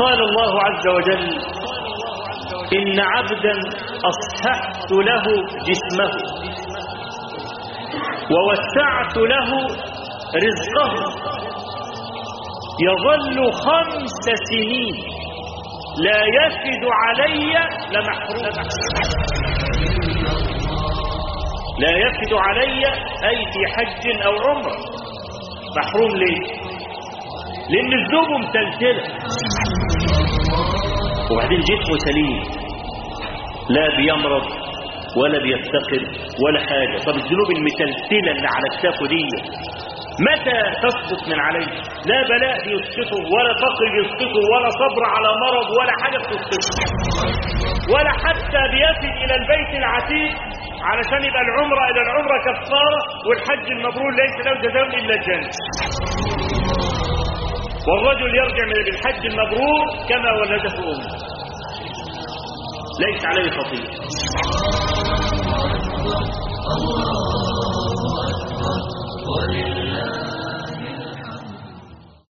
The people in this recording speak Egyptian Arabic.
قال الله عز وجل إن عبدا أصححت له جسمه ووسعت له رزقه يظل خمس سنين لا يفد علي لمحروم لا يفد علي أي في حج أو عمره محروم ليه لأن الذنوب متلتلة وبعدين جسمه سليم لا بيمرض ولا بيفتقر ولا حاجة طب الذنوب المتلتلة اللي على كتافه دي متى تسقط من عليه لا بلاء يسقطه ولا فقر يسقطه ولا صبر على مرض ولا حاجة تسقطه ولا حتى بيفد إلى البيت العتيق علشان يبقى العمرة إلى العمرة كفارة والحج المبرور ليس له جزاء إلا الجنة والرجل يرجع من الحج المبرور كما ولده أمه ليس عليه خطيئة